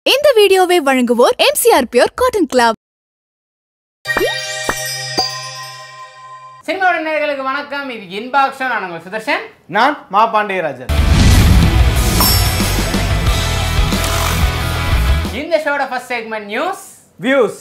இந்த வீடியோவை வழங்குவோர் எம்சிஆர் பியூர் காட்டன் கிளப் சினிமாவோட நேயர்களுக்கு வணக்கம் இது இன்பாக்ஸ் நான் உங்கள் சுதர்ஷன் நான் மா பாண்டியராஜன் இந்த ஷோட ஃபர்ஸ்ட் செக்மெண்ட் நியூஸ் வியூஸ்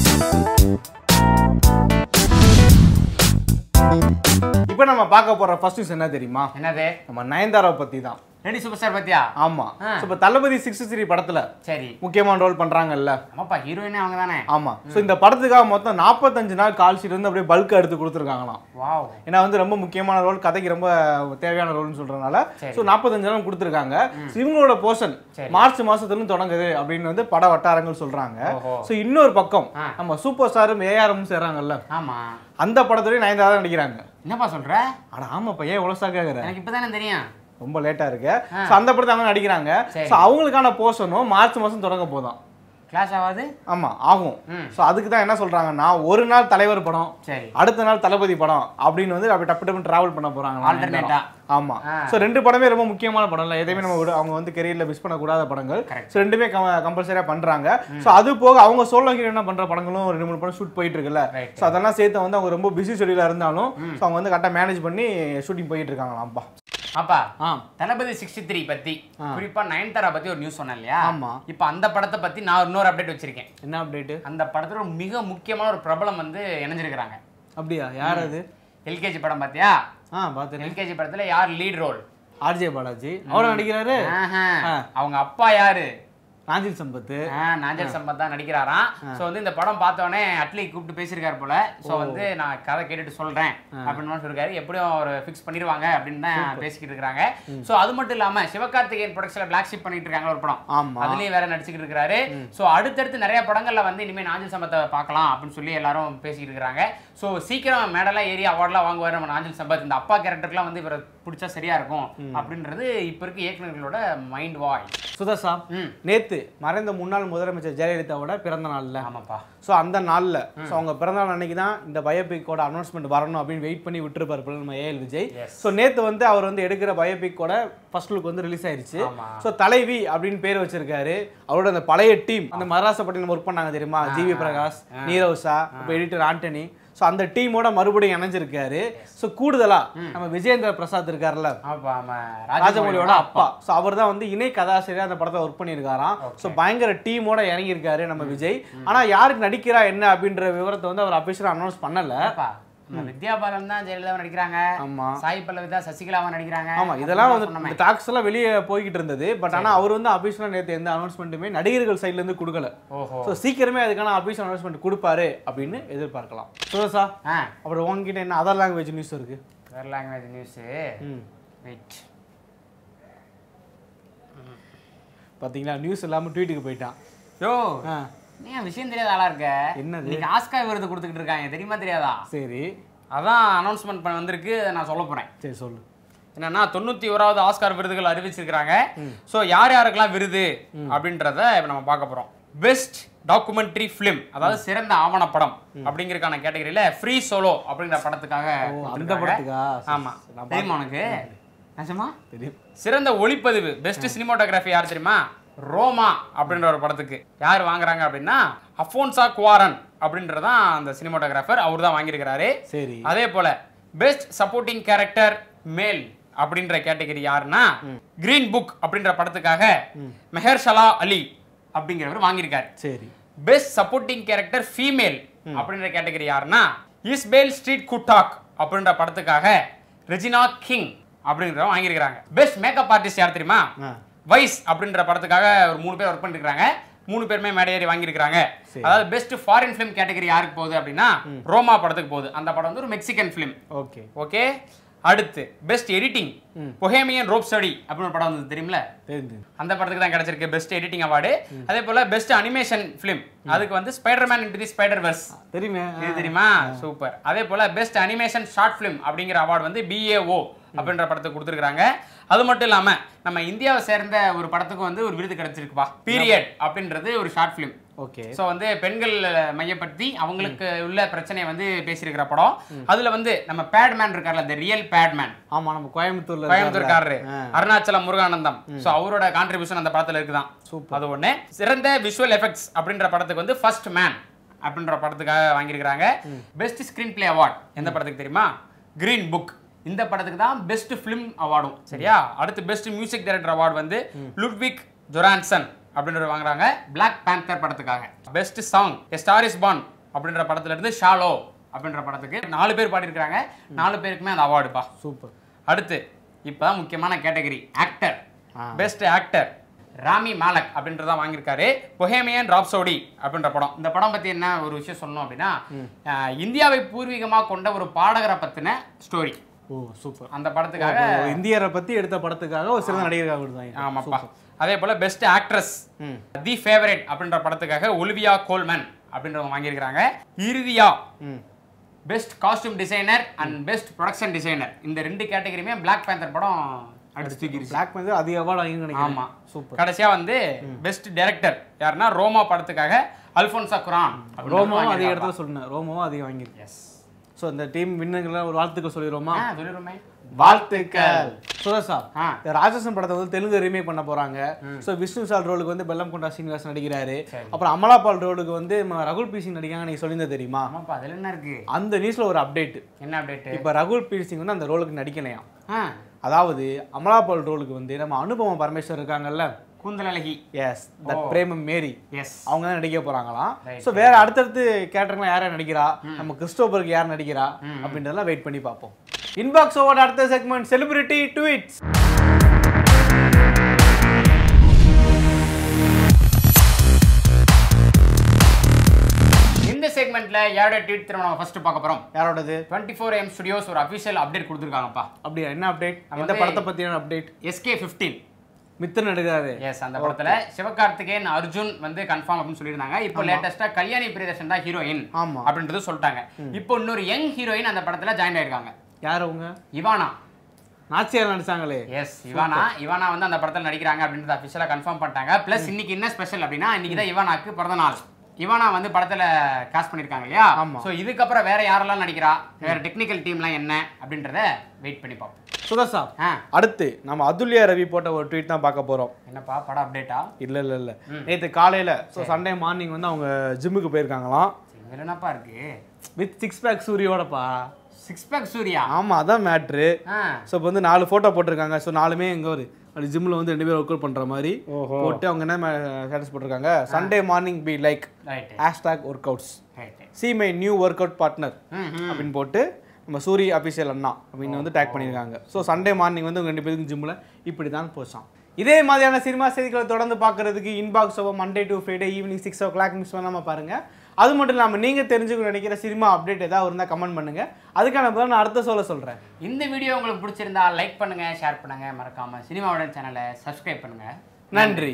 இப்போ நம்ம பார்க்க போற ஃபர்ஸ்ட் நியூஸ் என்ன தெரியுமா என்னது நம்ம நயன்தாராவை பத்தி தான் ரெடி சூப்பர் ஸ்டார் பத்தியா ஆமா ஆ. ஸோ இப்போ தளபதி சிக்ஸ்டி த்ரீ படத்துல சரி முக்கியமான ரோல் பண்றாங்கல்ல ஆமாப்பா ஹீரோயினே அவங்க தானே ஆமா ஸோ இந்த படத்துக்காக மொத்தம் நாற்பத்தஞ்சு நாள் கால் ஷீட் வந்து அப்படியே பல்க் எடுத்து கொடுத்துருக்காங்களாம் வாவ் ஏன்னா வந்து ரொம்ப முக்கியமான ரோல் கதைக்கு ரொம்ப தேவையான ரோல்னு சொல்றதுனால சரி. ஸோ நாற்பத்தஞ்சு நாள் கொடுத்துருக்காங்க ஸோ இவங்களோட போர்ஷன் சரி. மார்ச் மாசத்துல இருந்து தொடங்குது அப்படின்னு வந்து பட வட்டாரங்கள் சொல்றாங்க ஓஹோ. ஸோ இன்னொரு பக்கம் ஆ. நம்ம சூப்பர் ஸ்டாரும் ஏஆரும் சேர்றாங்கல்ல ஆமா அந்த படத்துலயும் நயன்தாரா தான் நடிக்கிறாங்க என்னப்பா சொல்ற ஆனா ஆமாப்பா ஏன் இவ்வளோ ஸ்டாக் ஆகுற எனக்கு இப்பதானே தெரியும் ரொம்ப லேட்டா இருக்கு ஆ. ஸோ அந்த படத்தை அவங்க நடிக்கிறாங்க சரி. ஸோ அவங்களுக்கான போர்ஷனும் மார்ச் மாசம் தொடங்க போதும் கிளாஸ் ஆகாது ஆமா ஆகும் ம். ஸோ அதுக்கு தான் என்ன சொல்றாங்கன்னா ஒரு நாள் தலைவர் படம் சரி அடுத்த நாள் தளபதி படம் அப்படின்னு வந்து அப்படி டப்பு டப்பு டிராவல் பண்ண போறாங்க Alternate-ஆ. ஆமா ஆ. ஸோ ரெண்டு படமே ரொம்ப முக்கியமான படம் இல்லை எதையுமே நம்ம விட- அவங்க வந்து கெரியர்ல மிஸ் பண்ணக்கூடாத படங்கள் Correct. ஸோ ரெண்டுமே கம்பல்சரியா பண்றாங்க ஸோ அது போக அவங்க சோலோ ஹீரோனா பண்ற படங்களும் ரெண்டு மூணு படம் ஷூட் போயிட்டு இருக்குல்ல Right. ஸோ அதெல்லாம் சேர்த்து வந்து அவங்க ரொம்ப பிஸி ஷெடியூலா இருந்தாலும் ஸோ அவங்க வந்து கரெக்டாக மேனேஜ் பண்ணி ஷூட்டிங் போயிட்டு இருக்காங்களாம்ப்பா அப்பா ஆ தளபதி சிக்ஸ்டி த்ரீ பத்தி ஆ. குறிப்பா நயன்தாரா பத்தி ஒரு நியூஸ் சொன்னேன் இல்லையா ஆமா. இப்போ அந்த படத்தை பத்தி நான் இன்னொரு அப்டேட் வச்சிருக்கேன் என்ன அப்டேட்டு அந்த படத்துல ஒரு மிக முக்கியமான ஒரு பிரபலம் வந்து இணைஞ்சிருக்கிறாங்க அப்படியா யார் அது எல்கேஜி படம் பாத்தியா ஆ பார்த்தேன் எல்கேஜி படத்துல யார் லீட் ரோல் ஆர்ஜே பாலாஜி அவரும் நடிக்கிறாரு ஆ. அவங்க அப்பா யாரு நாஞ்சில் சம்பத்து ஆ, நாஞ்சல் சம்பத் தான் நடிக்கிறாராம் சோ வந்து இந்த படம் பார்த்த உடனே அட்லி கூப்பிட்டு பேசியிருக்காரு போல சோ வந்து நான் கதை கேட்டுட்டு சொல்றேன் அப்படின்னு சொல்லிருக்காரு எப்படியும் ஒரு ஃபிக்ஸ் பண்ணிடுவாங்க அப்படின்னு தான் பேசிக்கிட்டு இருக்காங்க சோ அது மட்டும் இல்லாம சிவகார்த்திகேயன் ப்ரொடக்ஷன்ல பிளாக் ஷிப் பண்ணிட்டு இருக்காங்க ஒரு படம் ஆமா அதுலயும் வேற நடிச்சுக்கிட்டு இருக்காரு சோ அடுத்தடுத்து நிறைய படங்கள்ல வந்து இனிமே நாஞ்சல் சம்பத்தை பார்க்கலாம் அப்படின்னு சொல்லி எல்லாரும் பேசிக்கிட்டு இருக்காங்க சோ சீக்கிரம் மேடெல்லாம் ஏறி அவார்ட்லாம் வாங்குவாரு நம்ம நாஞ்சல் சம்பத் இந்த அப்பா கேரக்டர்லாம் வந்து இவரை பிடிச்சா சரியா இருக்கும் அப்படின்றது இப்ப இருக்க இயக்குனர்களோட மைண்ட் வாய் சுதர்ஷா ம் நேத்து மறைந்த முன்னாள் முதலமைச்சர் ஜெயலலிதாவோட பிறந்த நாள்ல ஆமாப்பா ஸோ அந்த நாள்ல ஸோ அவங்க பிறந்த நாள் அன்னைக்கு தான் இந்த பயோபிக்கோட அனௌன்ஸ்மெண்ட் வரணும் அப்படின்னு வெயிட் பண்ணி விட்டுருப்பாரு போல நம்ம ஏஎல் விஜய் Yes. ஸோ நேத்து வந்து அவர் வந்து எடுக்கிற பயோபிக்கோட ஃபர்ஸ்ட் லுக் வந்து ரிலீஸ் ஆயிருச்சு ஆமா. ஸோ தலைவி அப்படின்னு பேர் வச்சிருக்காரு அவரோட அந்த பழைய டீம் அந்த மதராசப்பட்டினம் ஒர்க் பண்ணாங்க தெரியுமா ஜிவி பிரகாஷ் நீரவ் ஷா இப்போ எடிட்டர் ஆண்டனி ஸோ அந்த டீமோட மறுபடியும் இணைஞ்சிருக்காரு ஸோ கூடுதலா நம்ம விஜயேந்திர பிரசாத் இருக்காருல்ல ஆமா ஆமா ராஜமௌலியோட அப்பா ஸோ அவர் தான் வந்து இணை கதாசிரியர் அந்த படத்தை ஒர்க் பண்ணியிருக்காராம் ஸோ பயங்கர டீமோட இறங்கியிருக்காரு நம்ம விஜய் ஆனா யாருக்கு நடிக்கிறா என்ன அப்படின்ற விவரத்தை வந்து அவர் அபிஷியலாக அனௌன்ஸ் பண்ணல அப்பா நம்ம வித்யா பாலன் தான் ஜெயலலிதா நடிக்கிறாங்க ஆமா சாய் பல்லவி தான் சசிகலாவா நடிக்கிறாங்க ஆமா இதெல்லாம் வந்து சொன்னோமே. இந்த டாக்ஸ் எல்லாம் வெளியே போய்கிட்டு இருந்தது பட் ஆனா அவர் வந்து அபிஷியலாக நேற்று எந்த அனௌன்ஸ்மெண்ட்டுமே நடிகர்கள் சைட்ல இருந்து கொடுக்கல ஓஹோ ஸோ சீக்கிரமே அதுக்கான அபிஷியல் அனௌன்ஸ்மெண்ட் கொடுப்பாரு அப்படின்னு எதிர்பார்க்கலாம் சுரசா ஆ அப்புறம் உங்ககிட்ட என்ன அதர் லாங்குவேஜ் நியூஸ் இருக்கு வேற லாங்குவேஜ் நியூஸ் ம் வெயிட் பாத்தீங்களா நியூஸ் இல்லாம ட்வீட்டுக்கு போயிட்டான் யோ ஆ நீ ஏன் விஷயம் தெரியாத ஆளா இருக்க என்னது? இன்னைக்கு ஆஸ்கார் விருது கொடுத்துக்கிட்டு இருக்காங்க தெரியுமா தெரியாதா சரி அதான் அனௌன்ஸ்மெண்ட் பண்ண வந்திருக்கு அதை நான் சொல்ல போறேன் சரி சொல்லு என்னன்னா தொண்ணூத்தி ஓராவது ஆஸ்கார் விருதுகள் அறிவிச்சிருக்காங்க ஸோ யார் யாருக்கெல்லாம் விருது அப்படின்றத இப்போ நம்ம பார்க்க போறோம் பெஸ்ட் டாக்குமெண்ட்ரி ஃபிலிம் அதாவது சிறந்த ஆவணப்படம் அப்படிங்கறதுக்கான கேட்டகரியில ஃப்ரீ சோலோ அப்படிங்கிற படத்துக்காக ஓ அந்த கொடுத்திருக்காங்க. படத்துக்கா சரி, ஆமா சரி, நான் தெரியுமா உனக்கு நிஜமா தெரியும் சிறந்த ஒளிப்பதிவு பெஸ்ட் சினிமாட்டோகிராஃபி யார் தெரியுமா ரோமா அப்படின்ற ஒரு படத்துக்கு யார் வாங்குறாங்க அப்படின்னா அஃபோன்சா குவாரன் அப்படின்றதான் அந்த சினிமாட்டோகிராஃபர் அவர் தான் வாங்கியிருக்கிறாரு சரி அதே போல பெஸ்ட் சப்போர்ட்டிங் கேரக்டர் மேல் அப்படின்ற கேட்டகரி யாருன்னா கிரீன் புக் அப்படின்ற படத்துக்காக மெஹர்ஷலா அலி அப்படிங்கிறவர் வாங்கியிருக்காரு சரி பெஸ்ட் சப்போர்ட்டிங் கேரக்டர் ஃபீமேல் அப்படின்ற கேட்டகரி யாருன்னா இஸ்பேல் ஸ்ட்ரீட் குட்டாக் அப்படின்ற படத்துக்காக ரெஜினா கிங் அப்படிங்கிறவங்க வாங்கியிருக்காங்க பெஸ்ட் மேக்கப் ஆர்டிஸ்ட் யார் தெரியுமா ஆ வைஸ் அப்படின்ற படத்துக்காக ஒரு மூணு பேர் ஒர்க் பண்ணிருக்காங்க மூணு பேருமே மேடையேறி வாங்கியிருக்காங்க சரி. அதாவது பெஸ்ட் ஃபாரின் ஃபிலிம் கேட்டகரி யாருக்கு போகுது அப்படின்னா ரோமா படத்துக்கு போகுது அந்த படம் வந்து ஒரு மெக்சிகன் ஃபிலிம் ஓகே ஓகே அடுத்து best editing Bohemian Rhapsody அப்படின்னு ஒரு படம் வந்து தெரியுமில தெரிஞ்சு அந்த படத்துக்கு தான் கிடைச்சிருக்கு பெஸ்ட் எடிட்டிங் அவார்டு அதே போல பெஸ்ட் அனிமேஷன் ஃபிலிம் அதுக்கு வந்து Spiderman into the spider verse தெரியுமே இது தெரியுமா சூப்பர் அதே போல பெஸ்ட் அனிமேஷன் ஷார்ட் ஃபிலிம் அப்படிங்கிற அவார்டு வந்து பிஏஓ அப்படின்ற படத்துக்கு கொடுத்துருக்காங்க அது மட்டும் இல்லாம நம்ம இந்தியாவை சேர்ந்த ஒரு படத்துக்கு வந்து ஒரு விருது கிடைச்சிருக்குப்பா பீரியட் அப்படின்றது ஒரு ஷார்ட் ஃபிலிம் ஓகே ஸோ வந்து பெண்கள் மையப்படுத்தி அவங்களுக்கு உள்ள பிரச்சனையை வந்து பேசியிருக்கிற படம் அதுல வந்து நம்ம பேட்மேன் இருக்கார்ல இந்த ரியல் பேட்மேன் ஆமா நம்ம கோயம்புத்தூர்ல கோயம்புத்தூர்காரரு இருக்காருல. ஆ. அருணாச்சலம் முருகானந்தம் ஸோ அவரோட கான்ட்ரிபியூஷன் அந்த படத்துல இருக்குதான் Super. அது ஒண்ணு சிறந்த விஷுவல் எஃபெக்ட்ஸ் அப்படின்ற படத்துக்கு வந்து ஃபர்ஸ்ட் மேன் அப்படின்ற படத்துக்காக வாங்கியிருக்கிறாங்க பெஸ்ட் ஸ்கிரீன் பிளே அவார்ட் எந்த படத்துக்கு தெரியுமா கிரீன் புக் இந்த படத்துக்கு தான் பெஸ்ட் ஃபிலிம் அவார்டும் சரியா அடுத்து பெஸ்ட் மியூசிக் டைரக்டர் அவார்டு வந்து லுட்விக் ஜொரான்சன் அப்படின்ற வாங்குறாங்க Black பேந்தர் படத்துக்காக best song a star is born அப்படின்ற படத்துல இருந்து ஷாலோ அப்படின்ற படத்துக்கு நாலு பேர் பாடியிருக்காங்க நாலு பேருக்குமே அந்த அவார்டுப்பா சூப்பர் அடுத்து இப்பதான் முக்கியமான category actor best actor Rami Malek அப்படின்றத வாங்கியிருக்காரு பொஹேமியன் ராப்சோடி அப்படின்ற படம் இந்த படம் பத்தி என்ன ஒரு விஷயம் சொல்லணும் அப்படின்னா அஹ், இந்தியாவை பூர்வீகமா கொண்ட ஒரு பாடகரை பத்தின ஸ்டோரி ஓ சூப்பர் அந்த படத்துக்காக இந்தியரை பத்தி எடுத்த படத்துக்காக ஒரு சிறந்த நடிகருக்காக கொடுத்தாங்க ஆமாப்பா அதே போல பெஸ்ட் ஆக்ட்ரஸ் ம். தி ஃபேவரட் அப்படின்ற படத்துக்காக ஒலிவியா கோல்மேன் அப்படின்றவங்க வாங்கியிருக்காங்க இறுதியா ம் best costume designer and best production designer இந்த ரெண்டு கேட்டகரியுமே Black Panther படம் அடிச்சு தூக்கிருச்சு பிளாக் வந்து அதிக அவார்டு வாங்கி நினைக்கிறேன் ஆமா சூப்பர் கடைசியா வந்து பெஸ்ட் டைரக்டர் யாருன்னா ரோமா படத்துக்காக அல்ஃபோன்சா குரான் ரோமோவும் அதிக இடத்துல சொன்னேன் ரோமோவும் அதிகம் வாங்கியிருக்கு எஸ் ஸோ இந்த டீம் வின்னுங்கெல்லாம் ஒரு வாழ்த்துக்கள் சொல்லிடுவோமா ஆ சொல்லிடுமே வாழ்த்துக்கள் சுரேஷா ஆ. இந்த ராட்சசன் படத்தை வந்து தெலுங்கு ரீமேக் பண்ண போறாங்க ஸோ விஷ்ணு சால் ரோலுக்கு வந்து பெல்லம் கொண்டா சீனிவாசன் நடிக்கிறாரு அப்புறம் அமலாபால் ரோலுக்கு வந்து நம்ம ரகுல் பி சிங் நடிக்காங்க நீங்க சொல்லியிருந்தது தெரியுமா ஆமாப்பா அதுல என்ன இருக்கு அந்த நியூஸ்ல ஒரு அப்டேட் என்ன அப்டேட் இப்போ ரகுல் பி சிங் வந்து அந்த ரோலுக்கு நடிக்கலையாம் ஆ அதாவது அமலாபால் ரோலுக்கு வந்து நம்ம அனுபவ பரமேஸ்வர் இருக்காங்கல்ல கூந்தல் அழகி yes that Premam Mary yes அவங்க தான் நடிக்க போறாங்களாம் Right. ஸோ வேற அடுத்தடுத்து கேரக்டர்லாம் யார் யார் நடிக்கிறா நம்ம கிறிஸ்டோபருக்கு யார் நடிக்கிறா அப்படின்றதெல்லாம் வெயிட் பண்ணி பார்ப்போம் இன்பாக்ஸ் ஓவர் அடுத்த செக்மெண்ட் செலிபிரிட்டி ட்வீட்ஸ் இந்த செக்மெண்ட்ல யாரோட ட்வீட் திரும்ப நம்ம ஃபர்ஸ்ட் பார்க்க போறோம் யாரோடது டுவெண்ட்டி ஃபோர் எம் ஸ்டுடியோஸ் ஒரு அஃபிஷியல் அப்டேட் கொடுத்துருக்காங்கப்பா அப்படியா என்ன அப்டேட் நம்ம எந்த வந்து- படத்தை பத்தியான அப்டேட் எஸ்கே ஃபிஃப்டீன் மித்தன் நடிக்கிறாரு எஸ் அந்த படத்துல சிவகார்த்திகேயன் அர்ஜுன் வந்து கன்ஃபார்ம் அப்படின்னு சொல்லியிருந்தாங்க இப்போ லேட்டஸ்டா கல்யாணி பிரியதர்ஷன் தான் ஹீரோயின் ஆமா. அப்படின்றது சொல்லிட்டாங்க இப்போ இன்னொரு யங் ஹீரோயின் அந்த படத்துல ஜாயின் ஆயிருக்காங்க யார் அவங்க இவானா நாச்சியார் நடிச்சாங்களே எஸ் இவானா இவானா வந்து அந்த படத்துல நடிக்கிறாங்க அப்படின்றத அஃபிஷியலா கன்ஃபார்ம் பண்ணிட்டாங்க ப்ளஸ் இன்னைக்கு என்ன ஸ்பெஷல் அப்படின்னா இன்னைக்கு தான் இவானாக்கு பிறந்த நாள் இவானா வந்து படத்துல காஸ்ட் பண்ணிருக்காங்க இல்லையா ஆமா. சோ இதுக்கப்புறம் வேற யாரெல்லாம் நடிக்கிறா வேற டெக்னிக்கல் டீம்லாம் என்ன அப்படின்றத வெயிட் பண்ணி பார்ப்போம் சுதர்சா ஆ அடுத்து நம்ம அதுல்யா ரவி போட்ட ஒரு ட்வீட் தான் பார்க்க போறோம் என்னப்பா படம் அப்டேட்டா இல்ல இல்ல இல்ல நேத்து காலையில ஸோ சண்டே மார்னிங் வந்து அவங்க ஜிம்முக்கு போயிருக்காங்களாம் இதுல என்னப்பா இருக்கு வித் சிக்ஸ் பேக் சூரியோடப்பா சிக்ஸ் பேக் சூர்யா ஆமா அதான் மேட்ரு ஆ ஸோ இப்போ வந்து நாலு ஃபோட்டோ போட்டிருக்காங்க ஸோ நாலுமே எங்க ஒரு அப்படி ஜிம்மில் வந்து ரெண்டு பேரும் ஒர்க் அவுட் பண்ணுற மாதிரி போட்டு அவங்க என்ன ஸ்டேட்டஸ் போட்டிருக்காங்க Sunday morning be like right hashtag workouts right see my new workout partner ம் ம் அப்படின்னு போட்டு நம்ம சூரி அபிஷியல் அண்ணா அப்படின்னு வந்து டேக் பண்ணியிருக்காங்க ஸோ சண்டே மார்னிங் வந்து உங்க ரெண்டு பேருக்கும் ஜிம்மில் இப்படி தான் போச்சான் இதே மாதிரியான சினிமா செய்திகளை தொடர்ந்து பார்க்கறதுக்கு inbox over Monday to Friday evening six o'clock miss பண்ணாமல் பாருங்க அது மட்டும் இல்லாமல் நீங்கள் தெரிஞ்சுக்கணும் நினைக்கிற சினிமா அப்டேட் ஏதாவது இருந்தால் கமெண்ட் பண்ணுங்க அதுக்கான பதில் நான் அடுத்த சொல்ல சொல்கிறேன் இந்த வீடியோ உங்களுக்கு பிடிச்சிருந்தா லைக் பண்ணுங்க ஷேர் பண்ணுங்க மறக்காம சினிமாவுடன் சேனலை சப்ஸ்கிரைப் பண்ணுங்க நன்றி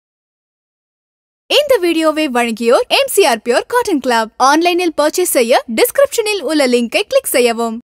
இந்த வீடியோவை வழங்கியோர் எம்சிஆர் பியோர் காட்டன் கிளப் ஆன்லைனில் பர்ச்சேஸ் செய்ய டிஸ்கிரிப்ஷனில் உள்ள லிங்கை கிளிக் செய்யவும்